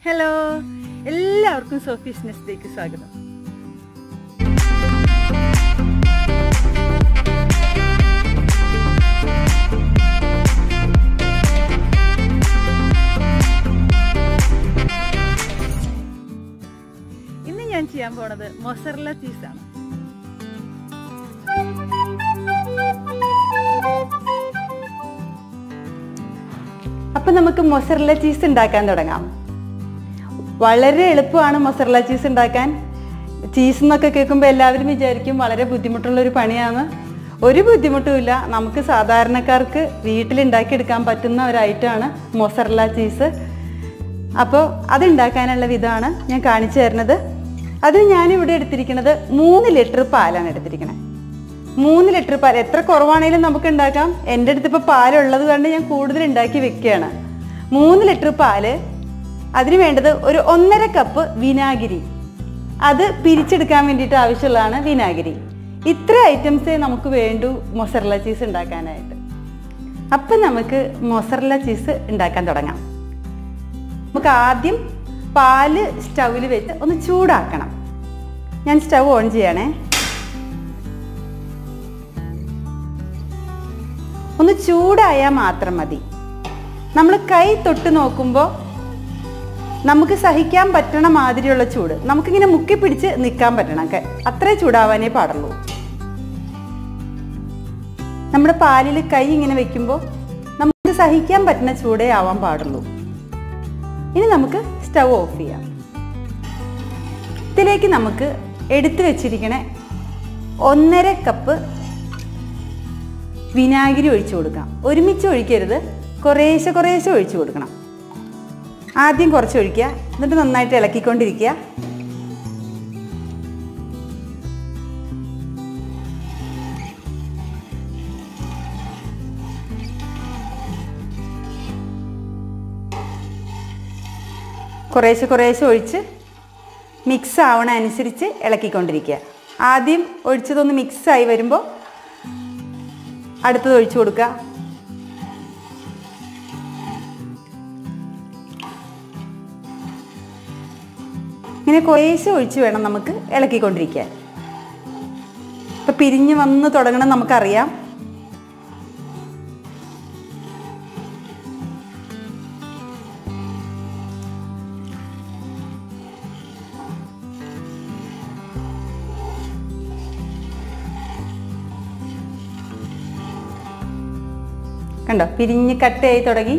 hello എല്ലാവർക്കും Sophie's നെസ്റ്റിലേക്ക് സ്വാഗതം ഇന്ന് ഞാൻ ചെയ്യാൻ പോണത് മൊസറല ചീസാണ് അപ്പൊ നമുക്ക് മൊസറല ചീസ് ഉണ്ടാക്കാൻ തുടങ്ങാം വളരെ എളുപ്പമാണ് മൊസറല ചീസ് ഉണ്ടാക്കാൻ ചീസ് എന്നൊക്കെ കേൾക്കുമ്പോൾ എല്ലാവരും വിചാരിക്കും വളരെ ബുദ്ധിമുട്ടുള്ള ഒരു പണിയാണ് ഒരു ബുദ്ധിമുട്ടുമില്ല നമുക്ക് സാധാരണക്കാർക്ക് വീട്ടിലുണ്ടാക്കിയെടുക്കാൻ പറ്റുന്ന ഒരു ഐറ്റമാണ് മൊസറല ചീസ് അപ്പോൾ അതുണ്ടാക്കാനുള്ള വിധമാണ് ഞാൻ കാണിച്ചു തരുന്നത് അത് ഞാനിവിടെ എടുത്തിരിക്കുന്നത് മൂന്ന് ലിറ്റർ പാലാണ് എടുത്തിരിക്കുന്നത് മൂന്ന് ലിറ്റർ പാൽ എത്ര കുറവാണെങ്കിലും നമുക്ക് ഉണ്ടാക്കാം എൻ്റെ അടുത്ത് ഇപ്പോൾ പാലുള്ളത് കൊണ്ട് ഞാൻ കൂടുതൽ ഉണ്ടാക്കി വെക്കുകയാണ് മൂന്ന് ലിറ്റർ പാല് അതിന് വേണ്ടത് ഒരു ഒന്നര കപ്പ് വിനാഗിരി അത് പിരിച്ചെടുക്കാൻ വേണ്ടിയിട്ട് ആവശ്യമുള്ളതാണ് വിനാഗിരി ഇത്ര ഐറ്റംസേ നമുക്ക് വേണ്ടൂ മൊസറല ചീസ് ഉണ്ടാക്കാനായിട്ട് അപ്പം നമുക്ക് മൊസറല ചീസ് ഉണ്ടാക്കാൻ തുടങ്ങാം നമുക്ക് ആദ്യം പാല് സ്റ്റൗവിൽ വെച്ച് ഒന്ന് ചൂടാക്കണം ഞാൻ സ്റ്റൗ ഓൺ ചെയ്യണേ ഒന്ന് ചൂടായാൽ മാത്രം മതി നമ്മൾ കൈ തൊട്ട് നോക്കുമ്പോൾ നമുക്ക് സഹിക്കാൻ പറ്റണ മാതിരിയുള്ള ചൂട് നമുക്കിങ്ങനെ മുക്കി പിടിച്ച് നിൽക്കാൻ പറ്റണം ക- അത്രേ ചൂടാവാനേ പാടുള്ളൂ നമ്മുടെ പാലിൽ കൈ ഇങ്ങനെ വെക്കുമ്പോൾ നമുക്ക് സഹിക്കാൻ പറ്റുന്ന ചൂടേ ആവാൻ പാടുള്ളൂ ഇനി നമുക്ക് സ്റ്റൗ ഓഫ് ചെയ്യാം ഇതിലേക്ക് നമുക്ക് എടുത്തു വെച്ചിരിക്കണ ഒന്നര കപ്പ് വിനാഗിരി ഒഴിച്ചു കൊടുക്കാം ഒരുമിച്ച് ഒഴിക്കരുത് കുറേശ്ശെ കുറേശ്ശെ ഒഴിച്ചു കൊടുക്കണം ആദ്യം കുറച്ച് ഒഴിക്കുക എന്നിട്ട് നന്നായിട്ട് ഇളക്കിക്കൊണ്ടിരിക്കുക കുറേശ്ശെ കുറേശ്ശെ ഒഴിച്ച് മിക്സ് ആവണ അനുസരിച്ച് ഇളക്കിക്കൊണ്ടിരിക്കുക ആദ്യം ഒഴിച്ചതൊന്ന് മിക്സായി വരുമ്പോൾ അടുത്തത് ഒഴിച്ചു കൊടുക്കുക ഇങ്ങനെ കുറേശ്ശെ ഒഴിച്ച് വേണം നമുക്ക് ഇളക്കിക്കൊണ്ടിരിക്കാൻ ഇപ്പം പിരിഞ്ഞ് വന്ന് തുടങ്ങണം നമുക്കറിയാം കണ്ടോ പിരിഞ്ഞ് കട്ടയായി തുടങ്ങി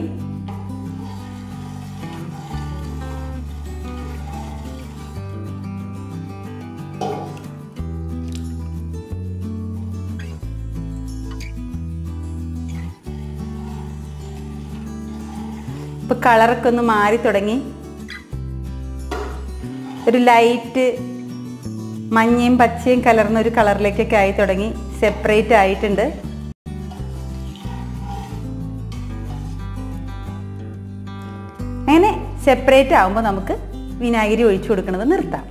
ഇപ്പൊ കളറൊക്കെ ഒന്ന് മാറി തുടങ്ങി ഒരു ലൈറ്റ് മഞ്ഞയും പച്ചയും കലർന്ന ഒരു കളറിലേക്കൊക്കെ ആയി തുടങ്ങി സെപ്പറേറ്റ് ആയിട്ടുണ്ട് അങ്ങനെ സെപ്പറേറ്റ് ആകുമ്പോൾ നമുക്ക് വിനാഗിരി ഒഴിച്ചു കൊടുക്കുന്നത് നിർത്താം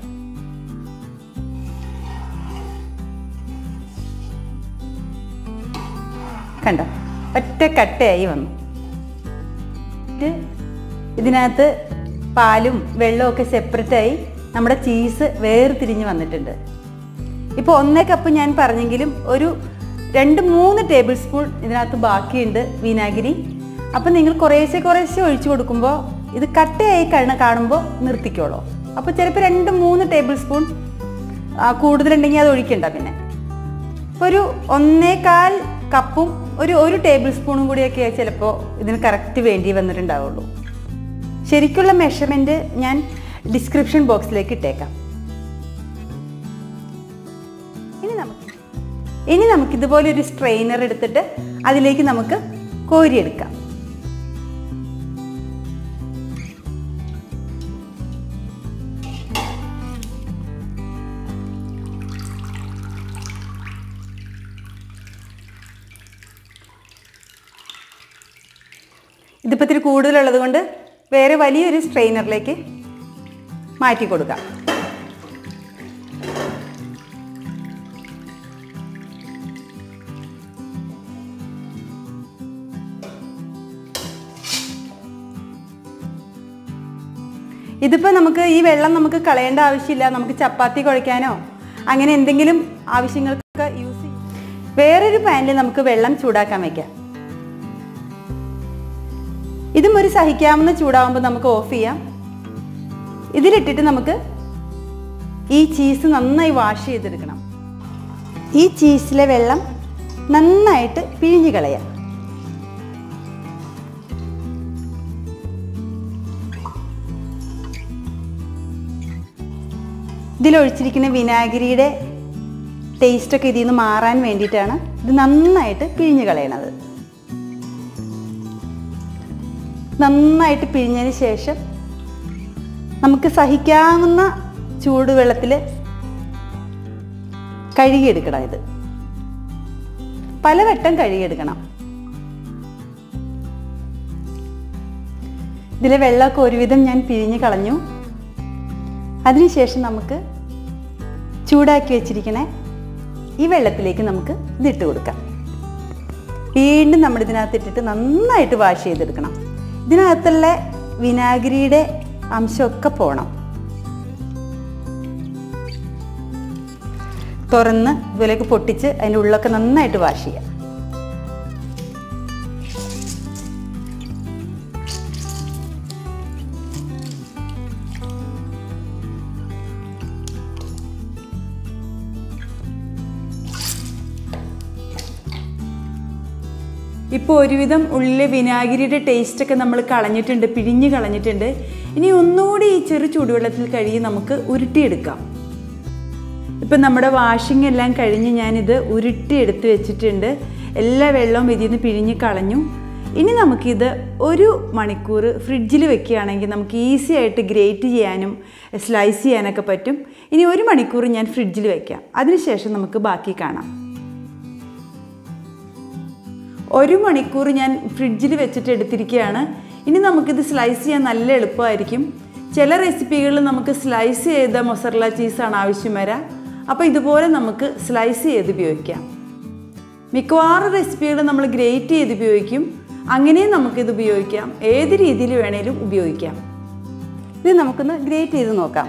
കണ്ടോ ഒറ്റ കട്ടയായി വന്നു ഇത് ഇതിനകത്ത് പാലും വെള്ളവും ഒക്കെ സെപ്പറേറ്റ് ആയി നമ്മുടെ ചീസ് വേർതിരിഞ്ഞ് വന്നിട്ടുണ്ട് ഇപ്പോൾ ഒന്നേ കപ്പ് ഞാൻ പറഞ്ഞെങ്കിലും ഒരു രണ്ട് മൂന്ന് ടേബിൾ സ്പൂൺ ഇതിനകത്ത് ബാക്കിയുണ്ട് വിനാഗിരി അപ്പം നിങ്ങൾ കുറേശ്ശെ കുറേശ്ശെ ഒഴിച്ചു കൊടുക്കുമ്പോൾ ഇത് കട്ടയായി കഴിഞ്ഞ കാണുമ്പോൾ നിർത്തിക്കോളൂ അപ്പോൾ ചിലപ്പോൾ രണ്ട് മൂന്ന് ടേബിൾ സ്പൂൺ ആ, കൂടുതലുണ്ടെങ്കിൽ അത് ഒഴിക്കണ്ട പിന്നെ ഇപ്പോൾ ഒരു ഒന്നേകാൽ കപ്പും ഒരു ഒരു ടേബിൾ സ്പൂണും കൂടിയൊക്കെ ചിലപ്പോൾ ഇതിന് കറക്റ്റ് വേണ്ടി വന്നിട്ടുണ്ടാവുള്ളൂ ശരിക്കുള്ള മെഷർമെൻറ്റ് ഞാൻ ഡിസ്ക്രിപ്ഷൻ ബോക്സിലേക്ക് ഇട്ടേക്കാം ഇനി നമുക്ക് ഇനി നമുക്ക് ഇതുപോലെ ഒരു സ്ട്രെയിനർ എടുത്തിട്ട് അതിലേക്ക് നമുക്ക് കോരിയെടുക്കാം ഇതിപ്പോൾ ഇത്തിരി കൂടുതലുള്ളത് കൊണ്ട് വേറെ വലിയൊരു സ്ട്രെയിനറിലേക്ക് മാറ്റി കൊടുക്കാം ഇതിപ്പോൾ നമുക്ക് ഈ വെള്ളം നമുക്ക് കളയേണ്ട ആവശ്യമില്ല നമുക്ക് ചപ്പാത്തി കുഴയ്ക്കാനോ അങ്ങനെ എന്തെങ്കിലും ആവശ്യങ്ങൾക്കൊക്കെ യൂസ് ചെയ്യും വേറൊരു പാനിൽ നമുക്ക് വെള്ളം ചൂടാക്കാൻ വയ്ക്കാം ഇതും ഒരു സഹിക്കാവുന്ന ചൂടാവുമ്പോൾ നമുക്ക് ഓഫ് ചെയ്യാം ഇതിലിട്ടിട്ട് നമുക്ക് ഈ ചീസ് നന്നായി വാഷ് ചെയ്തെടുക്കണം ഈ ചീസിലെ വെള്ളം നന്നായിട്ട് പിഴിഞ്ഞ് കളയാം ഇതിലൊഴിച്ചിരിക്കുന്ന വിനാഗിരിയുടെ ടേസ്റ്റൊക്കെ ഇതിൽ നിന്ന് മാറാൻ വേണ്ടിയിട്ടാണ് ഇത് നന്നായിട്ട് പിഴിഞ്ഞ് കളയണത് നന്നായിട്ട് പിഴിഞ്ഞതിന് ശേഷം നമുക്ക് സഹിക്കാവുന്ന ചൂടുവെള്ളത്തിൽ കഴുകിയെടുക്കണം ഇത് പലവട്ടം കഴുകിയെടുക്കണം ഇതിലെ വെള്ളമൊക്കെ ഒരുവിധം ഞാൻ പിഴിഞ്ഞ് കളഞ്ഞു അതിനുശേഷം നമുക്ക് ചൂടാക്കി വെച്ചിരിക്കണ ഈ വെള്ളത്തിലേക്ക് നമുക്ക് ഇതിട്ട് കൊടുക്കാം വീണ്ടും നമ്മൾ ഇതിനകത്ത് ഇട്ടിട്ട് നന്നായിട്ട് വാഷ് ചെയ്തെടുക്കണം ഇതിനകത്തുള്ള വിനാഗിരിയുടെ അംശമൊക്കെ പോകണം തുറന്ന് ഇതുപോലെയൊക്കെ പൊട്ടിച്ച് അതിൻ്റെ ഉള്ളൊക്കെ നന്നായിട്ട് വാഷ് ചെയ്യാം ഇപ്പോൾ ഒരുവിധം ഉള്ളിലെ വിനാഗിരിയുടെ ടേസ്റ്റൊക്കെ നമ്മൾ കളഞ്ഞിട്ടുണ്ട് പിഴിഞ്ഞ് കളഞ്ഞിട്ടുണ്ട് ഇനി ഒന്നുകൂടി ഈ ചെറു ചൂടുവെള്ളത്തിൽ കഴുകി നമുക്ക് ഉരുട്ടിയെടുക്കാം ഇപ്പം നമ്മുടെ വാഷിംഗ് എല്ലാം കഴിഞ്ഞ് ഞാനിത് ഉരുട്ടി എടുത്ത് വെച്ചിട്ടുണ്ട് എല്ലാ വെള്ളവും ഇതിൽ നിന്ന് പിഴിഞ്ഞ് കളഞ്ഞു ഇനി നമുക്കിത് ഒരു മണിക്കൂർ ഫ്രിഡ്ജിൽ വെക്കുകയാണെങ്കിൽ നമുക്ക് ഈസി ആയിട്ട് ഗ്രേറ്റ് ചെയ്യാനും സ്ലൈസ് ചെയ്യാനൊക്കെ പറ്റും ഇനി ഒരു മണിക്കൂർ ഞാൻ ഫ്രിഡ്ജിൽ വെക്കാം അതിനുശേഷം നമുക്ക് ബാക്കി കാണാം ഒരു മണിക്കൂർ ഞാൻ ഫ്രിഡ്ജിൽ വെച്ചിട്ട് എടുത്തിരിക്കുകയാണ് ഇനി നമുക്കിത് സ്ലൈസ് ചെയ്യാൻ നല്ല എളുപ്പമായിരിക്കും ചില റെസിപ്പികളിൽ നമുക്ക് സ്ലൈസ് ചെയ്ത മൊസറല ചീസാണ് ആവശ്യം വരാം അപ്പോൾ ഇതുപോലെ നമുക്ക് സ്ലൈസ് ചെയ്ത് ഉപയോഗിക്കാം മിക്കവാറും റെസിപ്പികൾ നമ്മൾ ഗ്രേറ്റ് ചെയ്ത് ഉപയോഗിക്കും അങ്ങനെയും നമുക്കിത് ഉപയോഗിക്കാം ഏത് രീതിയിൽ വേണേലും ഉപയോഗിക്കാം ഇത് നമുക്കൊന്ന് ഗ്രേറ്റ് ചെയ്ത് നോക്കാം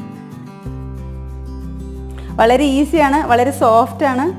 വളരെ ഈസിയാണ് വളരെ സോഫ്റ്റ് ആണ്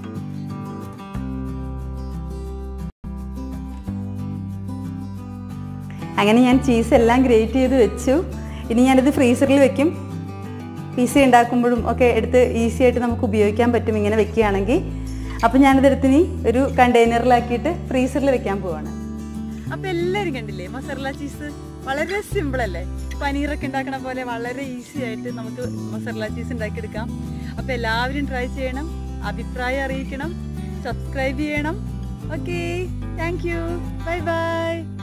അങ്ങനെ ഞാൻ ചീസ് എല്ലാം ഗ്രേറ്റ് ചെയ്ത് വെച്ചു ഇനി ഞാനിത് ഫ്രീസറിൽ വെക്കും പിസ ഉണ്ടാക്കുമ്പോഴും ഒക്കെ എടുത്ത് ഈസി ആയിട്ട് നമുക്ക് ഉപയോഗിക്കാൻ പറ്റും ഇങ്ങനെ വെക്കുകയാണെങ്കിൽ അപ്പം ഞാനിത് ഇനി ഒരു കണ്ടെയ്നറിലാക്കിയിട്ട് ഫ്രീസറിൽ വെക്കാൻ പോവാണ് അപ്പൊ എല്ലാരും കണ്ടില്ലേ മസാല ചീസ് വളരെ സിമ്പിൾ അല്ലേ പനീറൊക്കെ ഉണ്ടാക്കണ പോലെ വളരെ ഈസി ആയിട്ട് നമുക്ക് മസാല ചീസ് ഉണ്ടാക്കിയെടുക്കാം അപ്പൊ എല്ലാവരും ട്രൈ ചെയ്യണം അഭിപ്രായം അറിയിക്കണം സബ്സ്ക്രൈബ് ചെയ്യണം okay thank you bye by